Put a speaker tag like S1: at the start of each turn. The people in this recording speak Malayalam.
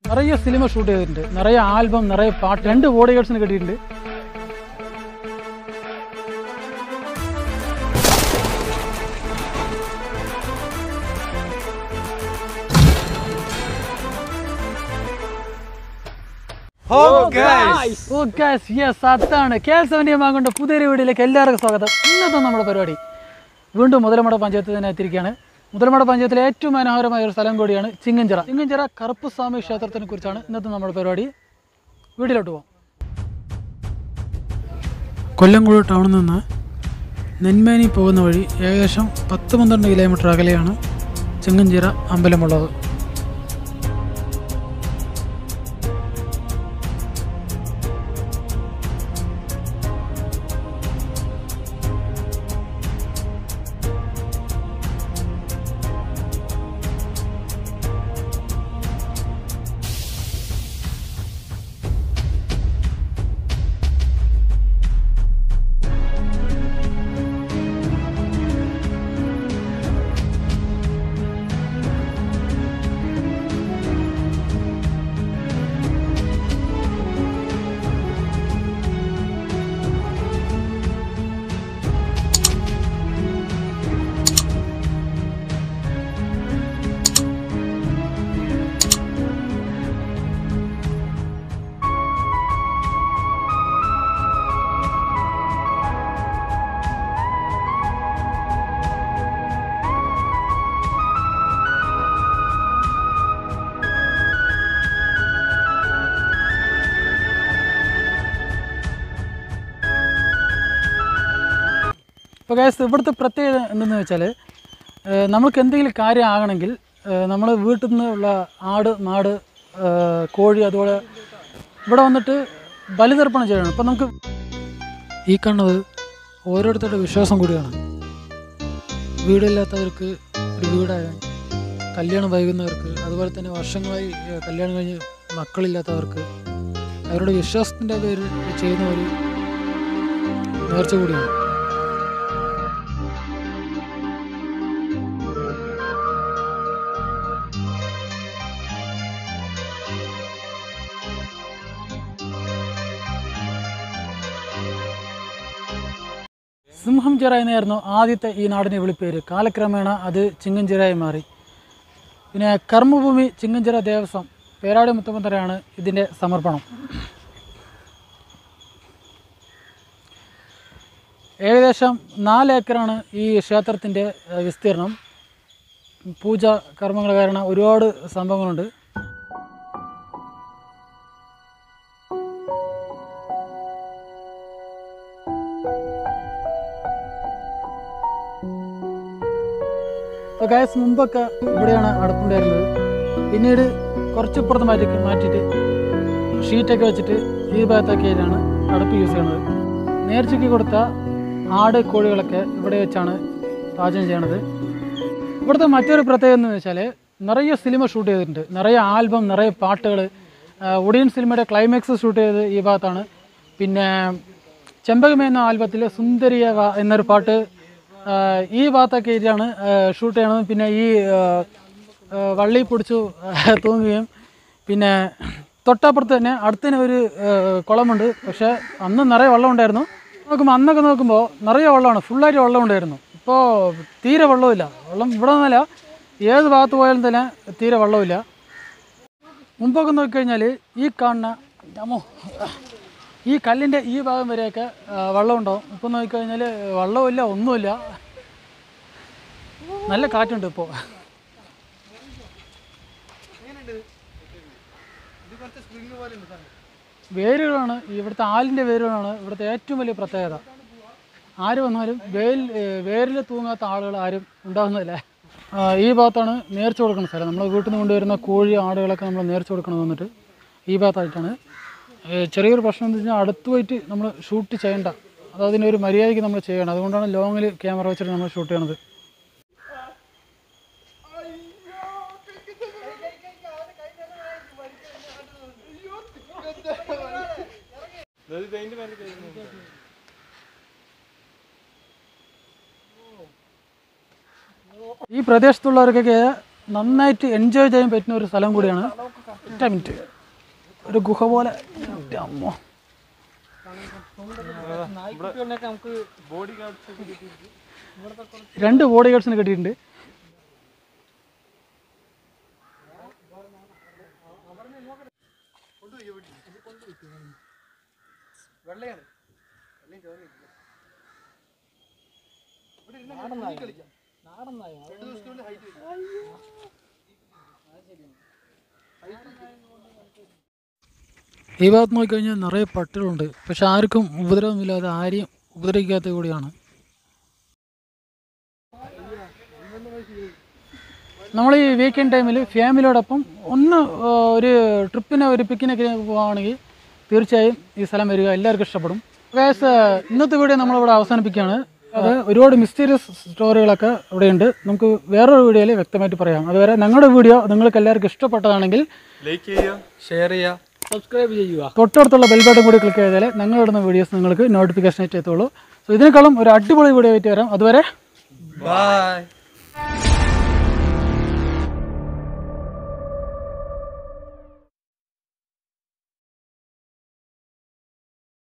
S1: നിറയെ സിനിമ ഷൂട്ട് ചെയ്തിട്ടുണ്ട് നിറയെ ആൽബം നിറയെ പാട്ട് രണ്ട് ബോഡി ഗാർഡ്സിന് കിട്ടിയിട്ടുണ്ട് ഓ ഗൈസ് യെസ് അതാണ് കെ എൽ സെവൻറ്റി മാകൊണ്ട് പുതിയൊരു വീഡിയോയിലേക്ക് എല്ലാവർക്കും സ്വാഗതം ഇന്നത്തെ നമ്മുടെ പരിപാടി വീണ്ടും മുതലമട പഞ്ചായത്ത് തന്നെ എത്തിയിരിക്കുകയാണ് മുതലമട പഞ്ചായത്തിലെ ഏറ്റവും മനോഹരമായ ഒരു സ്ഥലം കൂടിയാണ് ചിങ്ങഞ്ചിറ ചിങ്ങഞ്ചിറ കറുപ്പുസ്വാമി ക്ഷേത്രത്തിനെ കുറിച്ചാണ് ഇന്നത്തെ നമ്മുടെ പരിപാടി വീട്ടിലോട്ട് പോകാം കൊല്ലംകോട് ടൗണിൽ നിന്ന് നെന്മേനി പോകുന്ന വഴി ഏകദേശം പത്ത് പന്ത്രണ്ട് കിലോമീറ്റർ അകലെയാണ് ചിങ്ങഞ്ചിറ അമ്പലമുള്ളത് ഇപ്പോൾ ഗ്യാസ് ഇവിടുത്തെ പ്രത്യേകത എന്തെന്ന് വെച്ചാൽ ഏഹ് നമുക്ക് എന്തെങ്കിലും കാര്യം ആകണമെങ്കിൽ നമ്മൾ വീട്ടിൽ നിന്നുള്ള ആട് മാട് ഏഹ് കോഴി അതുപോലെ ഇവിടെ വന്നിട്ട് ബലിതർപ്പണം ചെയ്യണം ഇപ്പം നമുക്ക് ഈ കാണുന്നത് ഓരോരുത്തരുടെ വിശ്വാസം കൂടിയാണ് വീടില്ലാത്തവർക്ക് ഒരു വീടാകാൻ കല്യാണം വൈകുന്നവർക്ക് അതുപോലെ തന്നെ വർഷങ്ങളായി ഏഹ് കല്യാണം കഴിഞ്ഞ് മക്കളില്ലാത്തവർക്ക് അവരുടെ വിശ്വാസത്തിൻ്റെ പേരിൽ ചെയ്യുന്ന ഒരു നേർച്ച കൂടിയാണ് സിംഹം ചിറ എന്നായിരുന്നു ആദ്യത്തെ ഈ നാടിൻ്റെ വിളിപ്പേര് കാലക്രമേണ അത് ചിങ്ങഞ്ചിറയായി മാറി പിന്നെ കർമ്മഭൂമി ചിങ്ങഞ്ചിറ ദേവസ്വം പേരാടി മുത്തമ്മത്തറയാണ് ഇതിൻ്റെ സമർപ്പണം ഏകദേശം നാല് ഏക്കറാണ് ഈ ക്ഷേത്രത്തിൻ്റെ ഏഹ്, വിസ്തീർണം പൂജ കർമ്മങ്ങൾ കാരണം ഒരുപാട് സംഭവങ്ങളുണ്ട് ഇപ്പോൾ ഗ്യാസ് മുമ്പൊക്കെ ഇവിടെയാണ് അടുപ്പുണ്ടായിരുന്നത് പിന്നീട് കുറച്ചിപ്പുറത്ത് മാറ്റി മാറ്റിയിട്ട് ഷീറ്റൊക്കെ വെച്ചിട്ട് ഈ ഭാഗത്തൊക്കെയാണ് അടുപ്പ് യൂസ് ചെയ്യണത് നേർച്ചയ്ക്ക് കൊടുത്ത ആട് കോഴികളൊക്കെ ഇവിടെ വെച്ചാണ് പാചകം ചെയ്യണത് ഇവിടുത്തെ മറ്റൊരു പ്രത്യേകത എന്ന് വെച്ചാൽ നിറയെ സിനിമ ഷൂട്ട് ചെയ്തിട്ടുണ്ട് നിറയെ ആൽബം നിറയെ പാട്ടുകൾ ഒടിയൻ സിനിമയുടെ ക്ലൈമാക്സ് ഷൂട്ട് ചെയ്തത് ഈ ഭാഗത്താണ് പിന്നെ ചെമ്പകമേ എന്ന ആൽബത്തിൽ സുന്ദരിയ വ എന്നൊരു പാട്ട് ആ, ഈ ഭാഗത്തൊക്കെ ആയിട്ടാണ് ഷൂട്ട് ചെയ്യണത് പിന്നെ ഈ ആ, ആ, വള്ളി പിടിച്ചു തൂങ്ങുകയും പിന്നെ തൊട്ടപ്പുറത്ത് തന്നെ അടുത്ത് തന്നെ ഒരു ആ, കുളമുണ്ട് പക്ഷേ അന്ന് നിറയെ വെള്ളം ഉണ്ടായിരുന്നു നോക്കുമ്പോൾ അന്നൊക്കെ നോക്കുമ്പോൾ നിറയെ വെള്ളമാണ് ഫുള്ളായിട്ട് വെള്ളം ഉണ്ടായിരുന്നു ഇപ്പോൾ തീരെ വെള്ളമില്ല വെള്ളം ഇവിടെ നിന്നല്ല ഏത് ഭാഗത്ത് പോയാലും തന്നെ തീരെ വെള്ളമില്ല മുമ്പൊക്കെ നോക്കിക്കഴിഞ്ഞാൽ ഈ കാണുന്ന അമ്മോ ഈ കല്ലിൻ്റെ ഈ ഭാഗം വരെയൊക്കെ ആ, വെള്ളം ഉണ്ടാവും ഇപ്പം നോക്കിക്കഴിഞ്ഞാൽ വെള്ളമില്ല ഒന്നുമില്ല നല്ല കാറ്റുണ്ട് ഇപ്പോൾ വേരുകളാണ് ഇവിടുത്തെ ആലിൻ്റെ വേരുകളാണ് ഇവിടുത്തെ ഏറ്റവും വലിയ പ്രത്യേകത ആര് വന്നാലും വേൽ വേരിൽ തൂങ്ങാത്ത ആളുകൾ ആരും ഉണ്ടാകുന്നില്ല ആ, ഈ ഭാഗത്താണ് നേർച്ച കൊടുക്കുന്ന സ്ഥലം നമ്മൾ വീട്ടിൽ നിന്ന് കൊണ്ടുവരുന്ന കോഴി ആടുകളൊക്കെ നമ്മൾ നേർച്ച കൊടുക്കണം വന്നിട്ട് ഈ ഭാഗത്തായിട്ടാണ് ഏ, ചെറിയൊരു പ്രശ്നം എന്ന് വെച്ചാൽ അടുത്ത് പോയിട്ട് നമ്മൾ ഷൂട്ട് ചെയ്യേണ്ട അത് അതിനൊരു മര്യാദയ്ക്ക് നമ്മൾ ചെയ്യണം അതുകൊണ്ടാണ് ലോങ്ങിൽ ക്യാമറ വെച്ചിട്ട് നമ്മൾ ഷൂട്ട് ചെയ്യണത് ഈ പ്രദേശത്തുള്ളവർക്കൊക്കെ നന്നായിട്ട് എൻജോയ് ചെയ്യാൻ പറ്റുന്ന ഒരു സ്ഥലം കൂടിയാണ് ഒറ്റ മിനിറ്റ് ഒരു ഗുഹ പോലെ എൻ്റെ അമ്മോ
S2: നമുക്ക് ബോഡി ഗാർഡ്സ്
S1: രണ്ട് ബോഡി ഗാർഡ്സിനെ കിട്ടിയിട്ടുണ്ട് ഈ ഭാഗത്ത് നോക്കിക്കഴിഞ്ഞാൽ നിറയെ പട്ടികളുണ്ട് പക്ഷെ ആർക്കും ഉപദ്രവമില്ലാതെ ആരെയും ഉപദ്രവിക്കാത്ത കൂടിയാണ് നമ്മൾ ഈ വീക്കെൻഡ് ടൈമിൽ ഫാമിലിയോടൊപ്പം ഒന്ന് ആ, ഒരു ട്രിപ്പിന് ഒരു പിക്കിനൊക്കെ പോവുകയാണെങ്കിൽ തീർച്ചയായും ഈ സ്ഥലം വരിക എല്ലാവർക്കും ഇഷ്ടപ്പെടും ഗൈസ് ഇന്നത്തെ വീഡിയോ നമ്മളിവിടെ അവസാനിപ്പിക്കുകയാണ് അത് ഒരുപാട് മിസ്റ്റീരിയസ് സ്റ്റോറികളൊക്കെ ഇവിടെയുണ്ട് നമുക്ക് വേറൊരു വീഡിയോയിൽ വ്യക്തമായിട്ട് പറയാം അതുവരെ ഞങ്ങളുടെ വീഡിയോ നിങ്ങൾക്ക് എല്ലാവർക്കും ഇഷ്ടപ്പെട്ടതാണെങ്കിൽ
S2: ലൈക്ക് ചെയ്യുക ഷെയർ ചെയ്യുക സബ്സ്ക്രൈബ് ചെയ്യുക
S1: തൊട്ടടുത്തുള്ള ബെൽ ബട്ടൺ കൂടി ക്ലിക്ക് ചെയ്താൽ ഞങ്ങളിടുന്ന വീഡിയോസ് നിങ്ങൾക്ക് നോട്ടിഫിക്കേഷൻ ആയിട്ട് എത്തുള്ളൂ സോ ഇതിനേക്കാളും ഒരു അടിപൊളി വീഡിയോ ആയിട്ട് വരാം അതുവരെ
S2: ബൈ